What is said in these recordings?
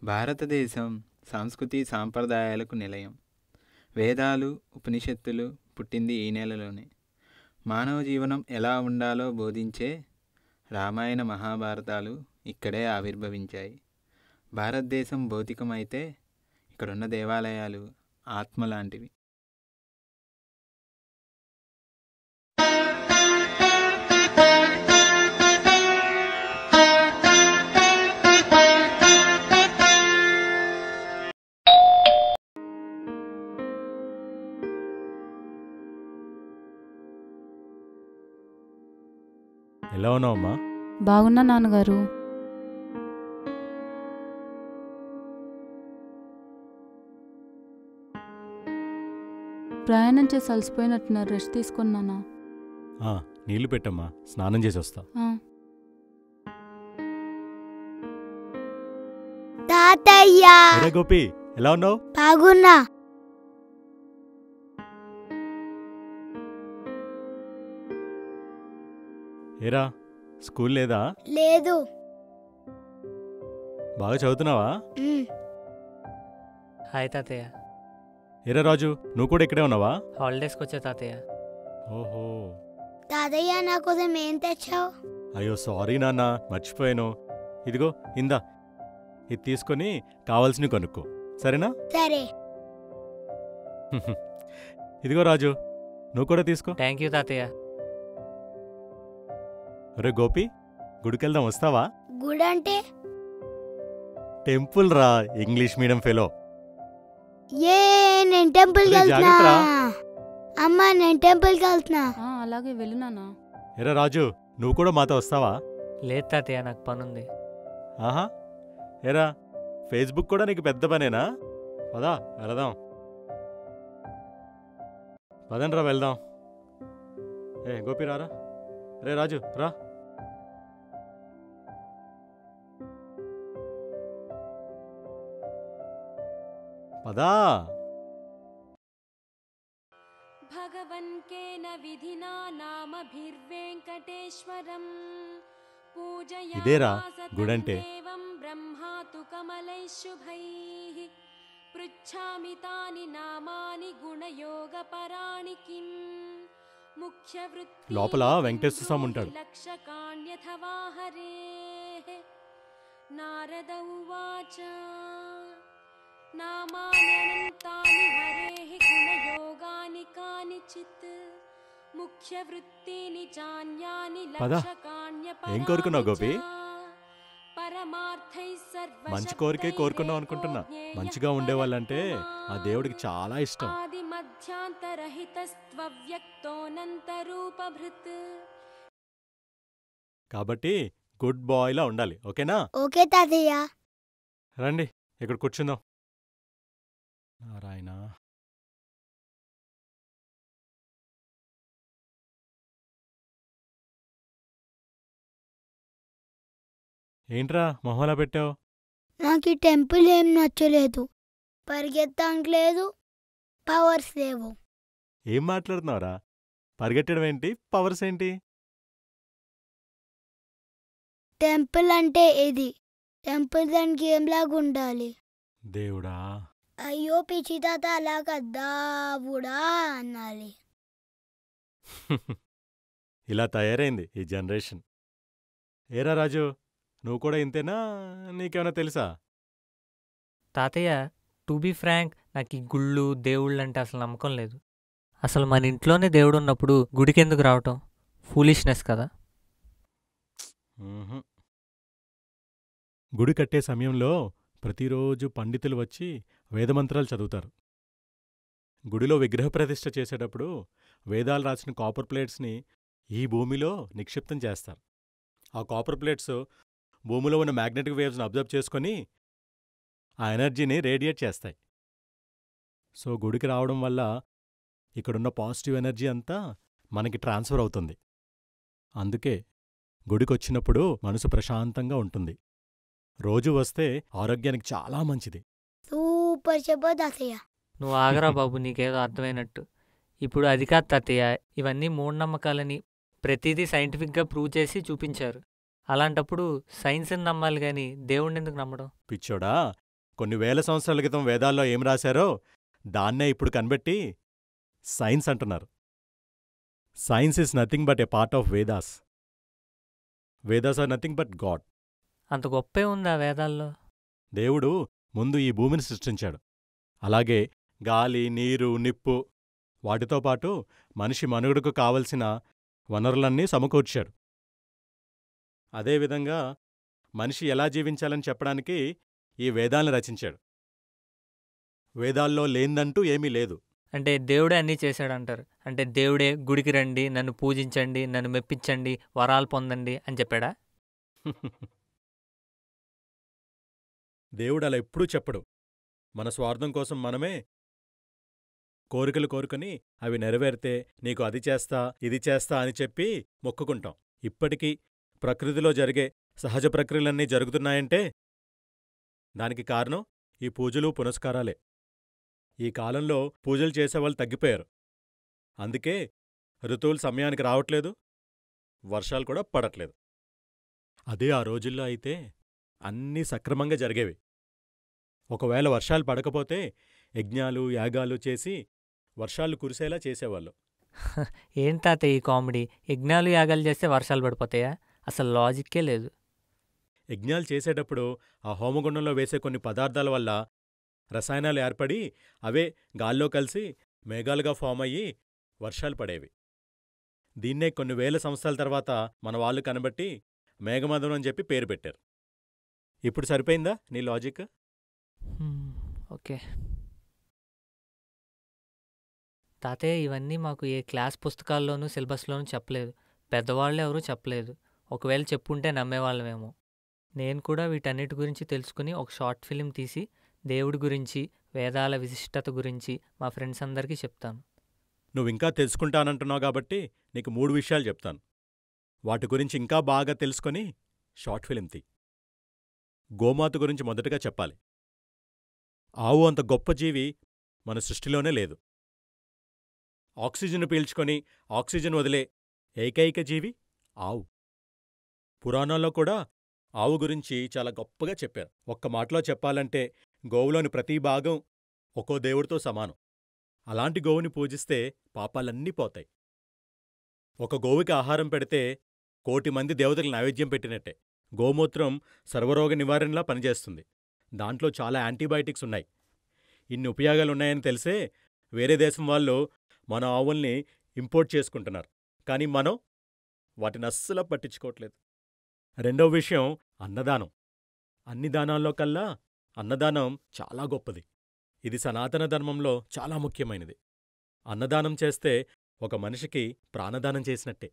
భారతదేశం సంస్కృతి సాంప్రదాయాలకు నిలయం వేదాలు ఉపనిషత్తులు పుట్టింది ఈ నెలలోనే మానవ జీవనం ఎలా ఉండాలో బోధించే రామాయణ మహాభారతాలు ఇక్కడే ఆవిర్భవించాయి భారతదేశం భౌతికమైతే ఇక్కడున్న దేవాలయాలు ఆత్మ లాంటివి ఎలా ఉన్నావమ్మా బాగున్నా నాన్నగారు ప్రయాణం చేసి అలసిపోయినట్టున్నారు రెస్ట్ తీసుకున్నానా ఆ, నీళ్లు పెట్టమ్మా స్నానం చేసి వస్తా తాతయ్య ఎరా గోపి ఎలా ఉన్నావు బాగున్నా ఏరా స్కూల్ లేదా లేదు బాగా చదువుతున్నావా ఉమ్, హాయ్ తాతయ్య ఏరా రాజు నువ్వు కూడా ఇక్కడే ఉన్నావా హాలిడేస్కి వచ్చా తాతయ్య ఓహో తాతయ్య నా కోసం ఏం తెచ్చావు అయ్యో సారీ నాన్న మర్చిపోయాను ఇదిగో ఇందా ఇది తీసుకొని కావాల్సినవి కొనుక్కో సరేనా సరే ఇదిగో రాజు నువ్వు కూడా తీసుకో థ్యాంక్ యూ తాతయ్య ఒరే గోపి గుడికెళ్దాం వస్తావా గుడ్ అంటే టెంపుల్ రా ఇంగ్లీష్ మీడియం ఫెలో ఏ నేను టెంపుల్ కి ఒరేయ్, వెళ్తున్నా జాగ్రత్తరా. అమ్మా నేను టెంపుల్ కి వెళ్తున్నా ఆ, అలాగే వెళ్ళినానా ఎరా రాజు నువ్వు కూడా మాతో వస్తావా లేదు తాతయ్య నాకు పనుంది ఆహా ఎరా ఫేస్బుక్ కూడా నీకు పెద్ద పనేనా పదా వెళదాం పదండ్రా వెళ్దాం ఏ గోపి రారా రే రాజు రా పదా भगवन्केन विधिना नामभिर्वेङ्कटेश्वरम् ఇదేరా पूजयामास గుడంటే. तन्देवं ब्रह्मा तु कमलैः शुभैः पृच्छामि तानि नामानि गुणयोगपराणि किम् मुख्यवृत्ति లోపల వెంకటేశ్వర స్వామి ఉంటాడు. लक्षकाण्यथवा हरेः नारद उवाच नामान्यनन्तानि हरेः गुणयोगानि कानिचित् मुख्यवृत्तीनि चान्यानि పద. ఏం కోరుకున్నావు గోపి? మంచి కోరికే కోరుకున్నావు అనుకుంటున్నా మంచిగా ఉండేవాళ్ళంటే ఆ దేవుడికి చాలా ఇష్టం ఆది మధ్యాంతరహితస్త్వవ్యక్తోనంతరూపభృత్ కాబట్టి గుడ్ బాయ్లా ఉండాలి ఓకేనా ఓకే తాతయ్య రండి ఇక్కడ కూర్చుందాం నారాయణ ఏంట్రా మొహలా పెట్టావు నాకు ఈ టెంపుల్ ఏం నచ్చలేదు పరిగెత్తానికి లేదు పవర్స్ లేవు ఏం మాట్లాడుతున్నావురా పరిగెట్టడం ఏంటి పవర్స్ ఏంటి టెంపుల్ అంటే ఇది టెంపుల్ దానికి ఏంలాగా ఉండాలి దేవుడా అయ్యో పిచ్చి తాత అలా కదా బుడా అనాలి ఇలా తయారైంది ఈ జనరేషన్ ఏరా రాజు నువ్వు కూడా ఇంతేనా నీకేమైనా తెలుసా తాతయ్య టు బీ ఫ్రాంక్ నాకు ఈ గుళ్ళు దేవుళ్ళు అంటే అసలు నమ్మకం లేదు అసలు మన ఇంట్లోనే దేవుడు ఉన్నప్పుడు గుడికి ఎందుకు రావటం ఫూలిష్నెస్ కదా మ్మ్హ్. గుడి కట్టే సమయంలో ప్రతిరోజు పండితులు వచ్చి వేదమంత్రాలు చదువుతారు గుడిలో విగ్రహ ప్రతిష్ఠ చేసేటప్పుడు వేదాలు రాసిన కాపర్ ప్లేట్స్ని ఈ భూమిలో నిక్షిప్తం చేస్తారు ఆ కాపర్ ప్లేట్స్ భూమిలో ఉన్న మ్యాగ్నెటిక్ వేవ్స్ని అబ్జర్వ్ చేసుకొని ఆ ఎనర్జీని రేడియేట్ చేస్తాయి సో గుడికి రావడం వల్ల ఇక్కడున్న పాజిటివ్ ఎనర్జీ అంతా మనకి ట్రాన్స్ఫర్ అవుతుంది అందుకే గుడికొచ్చినప్పుడు మనసు ప్రశాంతంగా ఉంటుంది రోజు వస్తే ఆరోగ్యానికి చాలా మంచిది సూపర్ చెప్పు తాతయ్య నువ్వు ఆగరా బాబు నీకేదో అర్థమైనట్టు ఇప్పుడు అది కాదు తాతయ్య ఇవన్నీ మూఢనమ్మకాలని ప్రతిదీ సైంటిఫిక్గా ప్రూవ్ చేసి చూపించారు అలాంటప్పుడు సైన్స్ని నమ్మాలి కానీ దేవుణ్ణి ఎందుకు నమ్మడం పిచ్చోడా కొన్ని వేల సంవత్సరాల క్రితం వేదాల్లో ఏం రాశారో దాన్నే ఇప్పుడు కనిపెట్టి సైన్స్ అంటున్నారు science is nothing but a part of Vedas Vedas are nothing but God అంత గొప్పే ఉందా వేదాల్లో దేవుడు ముందు ఈ భూమిని సృష్టించాడు అలాగే గాలి నీరు నిప్పు వాటితో పాటు మనిషి మనుగడకు కావలసిన వనరులన్నీ సమకూర్చాడు అదేవిధంగా మనిషి ఎలా జీవించాలని చెప్పడానికి ఈ వేదాల్ని రచించాడు వేదాల్లో లేందంటూ ఏమీ లేదు అంటే దేవుడే అన్నీ చేశాడంటారు అంటే దేవుడే గుడికి రండి నన్ను పూజించండి నన్ను మెప్పించండి వరాలు పొందండి అని చెప్పాడా దేవుడు అలా ఎప్పుడూ చెప్పడు మన స్వార్థం కోసం మనమే కోరికలు కోరుకుని అవి నెరవేరితే నీకు అది చేస్తా ఇది చేస్తా అని చెప్పి మొక్కుకుంటాం ఇప్పటికీ ప్రకృతిలో జరిగే సహజ ప్రక్రియలన్నీ జరుగుతున్నాయంటే దానికి కారణం ఈ పూజలు పునస్కారాలే ఈ కాలంలో పూజలు చేసేవాళ్ళు తగ్గిపోయారు అందుకే ఋతువులు సమయానికి రావట్లేదు వర్షాలు కూడా పడట్లేదు అదే ఆ రోజుల్లో అయితే అన్నీ సక్రమంగా జరిగేవి ఒకవేళ వర్షాలు పడకపోతే యజ్ఞాలు యాగాలు చేసి వర్షాలు కురిసేలా చేసేవాళ్ళు ఏం తాత ఈ కామెడీ యజ్ఞాలు యాగాలు చేస్తే వర్షాలు పడిపోతాయా అసలు లాజిక్కే లేదు యజ్ఞాలు చేసేటప్పుడు ఆ హోమగుండంలో వేసే కొన్ని పదార్థాల వల్ల రసాయనాలు ఏర్పడి అవే గాల్లో కలిసి మేఘాలుగా ఫామ్ అయ్యి వర్షాలు పడేవి దీన్నే కొన్ని వేల సంవత్సరాల తర్వాత మన వాళ్ళు కనబట్టి మేఘమదం అని చెప్పి పేరు పెట్టారు ఇప్పుడు సరిపోయిందా నీ లాజిక్ హ్మ్, ఓకే తాతయ్య ఇవన్నీ మాకు ఏ క్లాస్ పుస్తకాల్లోనూ సిలబస్లోనూ చెప్పలేదు పెద్దవాళ్ళు ఎవరూ చెప్పలేదు ఒకవేళ చెప్పుంటే నమ్మేవాళ్ళమేమో నేను కూడా వీటన్నిటి గురించి తెలుసుకుని ఒక షార్ట్ ఫిలిం తీసి దేవుడి గురించి వేదాల విశిష్టత గురించి మా ఫ్రెండ్స్ అందరికీ చెప్తాను నువ్వింకా తెలుసుకుంటానంటున్నావు కాబట్టి నీకు మూడు విషయాలు చెప్తాను వాటి గురించి ఇంకా బాగా తెలుసుకొని షార్ట్ ఫిలిం తీ గోమాత గురించి మొదటగా చెప్పాలి ఆవు అంత గొప్ప జీవి మన సృష్టిలోనే లేదు ఆక్సిజన్ పీల్చుకొని ఆక్సిజన్ వదిలే ఏకైక జీవి ఆవు పురాణాల్లో కూడా ఆవు గురించి చాలా గొప్పగా చెప్పారు ఒక్క మాటలో చెప్పాలంటే గోవులోని ప్రతి భాగం ఒక్కో దేవుడితో సమానం అలాంటి గోవుని పూజిస్తే పాపాలన్నీ పోతాయి ఒక గోవుకి ఆహారం పెడితే కోటి మంది దేవతలకు నైవేద్యం పెట్టినట్టే గోమూత్రం సర్వరోగ నివారణలా పనిచేస్తుంది దాంట్లో చాలా యాంటీబయాటిక్స్ ఉన్నాయి ఇన్ని ఉపయోగాలున్నాయని తెలిసే వేరే దేశం వాళ్ళు మన ఆవుల్ని ఇంపోర్ట్ చేసుకుంటున్నారు కానీ మనం వాటిని అస్సలు పట్టించుకోవట్లేదు రెండవ విషయం అన్నదానం అన్ని దానాల్లో కల్లా అన్నదానం చాలా గొప్పది ఇది సనాతన ధర్మంలో చాలా ముఖ్యమైనది అన్నదానం చేస్తే ఒక మనిషికి ప్రాణదానం చేసినట్టే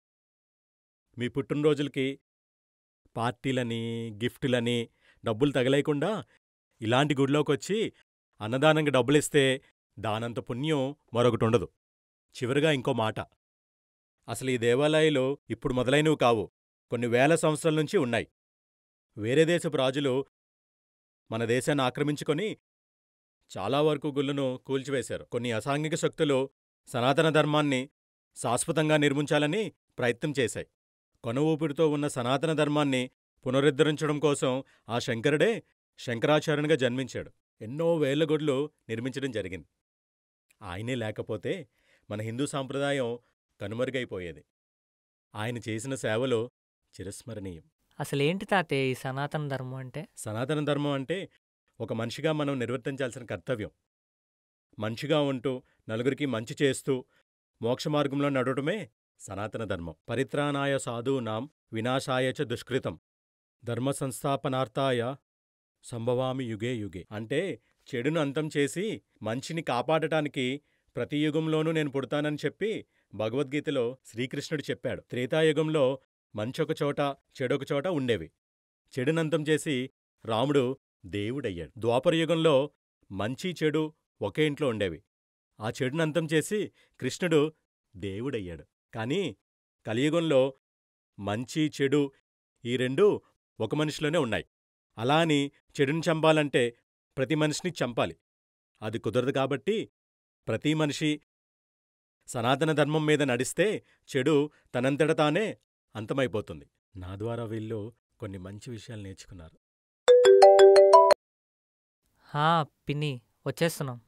మీ పుట్టినరోజులకి పార్టీలని గిఫ్టులని డబ్బులు తగలేయకుండా ఇలాంటి గుడిలోకొచ్చి అన్నదానంకి డబ్బులిస్తే దానంత పుణ్యం మరొకటుండదు చివరిగా ఇంకో మాట అసలు ఈ దేవాలయాలు ఇప్పుడు మొదలైనవి కావు కొన్ని వేల సంవత్సరాల నుంచి ఉన్నాయి వేరే దేశపు రాజులు మన దేశాన్ని ఆక్రమించుకొని చాలా వరకు గుళ్ళను కూల్చివేశారు కొన్ని అసాంఘిక శక్తులు సనాతన ధర్మాన్ని శాశ్వతంగా నిర్మించాలని ప్రయత్నం చేశాయి కొన ఊపిరితో ఉన్న సనాతన ధర్మాన్ని పునరుద్ధరించడం కోసం ఆ శంకరుడే శంకరాచార్యునిగా జన్మించాడు ఎన్నో వేల గుడ్లు నిర్మించడం జరిగింది ఆయనే లేకపోతే మన హిందూ సాంప్రదాయం కనుమరుగైపోయేది ఆయన చేసిన సేవలు చిరస్మరణీయం అసలేంటి తాతయ్య ఈ సనాతన ధర్మం అంటే సనాతన ధర్మం అంటే ఒక మనిషిగా మనం నిర్వర్తించాల్సిన కర్తవ్యం మనిషిగా ఉంటూ నలుగురికి మంచి చేస్తూ మోక్ష మార్గంలో నడవటమే సనాతన ధర్మం పరిత్రాణాయ సాధూనాం వినాశాయ చ దుష్కృతం ధర్మ సంస్థాపనార్థాయ సంభవామి యుగే యుగే అంటే చెడును అంతం చేసి మంచిని కాపాడటానికి ప్రతి యుగంలోనూ నేను పుడతానని చెప్పి భగవద్గీతలో శ్రీకృష్ణుడు చెప్పాడు త్రేతాయుగంలో మంచొక చోట చెడొక చోట ఉండేవి చెడునంతం చేసి రాముడు దేవుడయ్యాడు ద్వాపరయుగంలో మంచి చెడు ఒకే ఇంట్లో ఉండేవి ఆ చెడునంతం చేసి కృష్ణుడు దేవుడయ్యాడు కాని కలియుగంలో మంచి చెడు ఈ రెండూ ఒక మనిషిలోనే ఉన్నాయి అలా అని చెడుని చంపాలంటే ప్రతి మనిషిని చంపాలి అది కుదరదు కాబట్టి ప్రతి మనిషి సనాతన ధర్మం మీద నడిస్తే చెడు తనంతట తానే అంతమైపోతుంది నా ద్వారా వీళ్ళు కొన్ని మంచి విషయాలు నేర్చుకున్నారు హా పిన్ని వచ్చేస్తున్నాం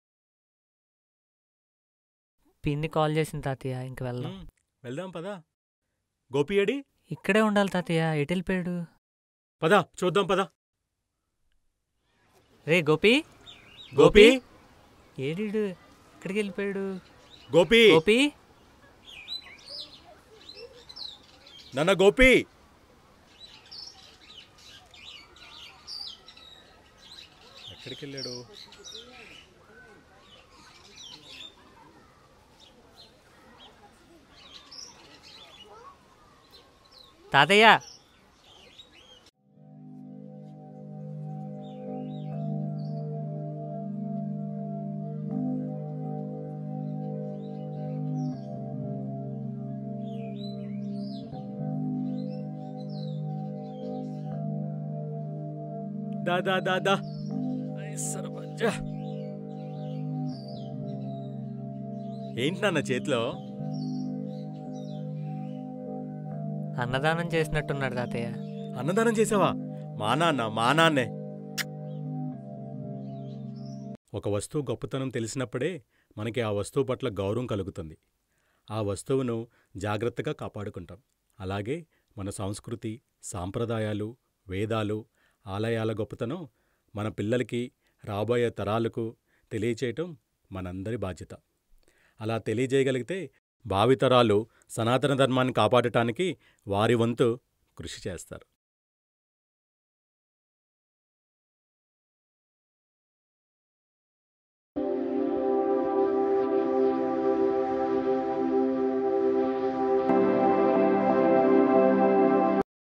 పిన్ని కాల్ చేసింది తాతయ్య ఇంక వెళ్దాం ఉమ్, వెళ్దాం పదా గోపి ఏడి ఇక్కడే ఉండాలి తాతయ్య ఎటు వెళ్ళిపోయాడు పదా చూద్దాం పదా రే గోపి గోపి ఏడీడు ఇక్కడికి వెళ్ళిపోయాడు గోపి గోపి నన్న గోపి ఎక్కడికి వెళ్ళాడు తాతయ్య దా దా దా దా ఐ సరపంచ. ఏంటి నాన్న చేతిలో అన్నదానం చేసినట్టున్నాడు తాతయ్య అన్నదానం చేసావా మా నాన్న మా నాన్నే ఒక వస్తువు గొప్పతనం తెలిసినప్పుడే మనకి ఆ వస్తువు పట్ల గౌరవం కలుగుతుంది ఆ వస్తువును జాగ్రత్తగా కాపాడుకుంటాం అలాగే మన సంస్కృతి సాంప్రదాయాలు వేదాలు ఆలయాల గొప్పతనం మన పిల్లలకి రాబోయే తరాలకు తెలియచేయటం మనందరి బాధ్యత అలా తెలియజేయగలిగితే భావితరాలు సనాతన ధర్మాన్ని కాపాడటానికి వారి వంతు కృషి చేస్తారు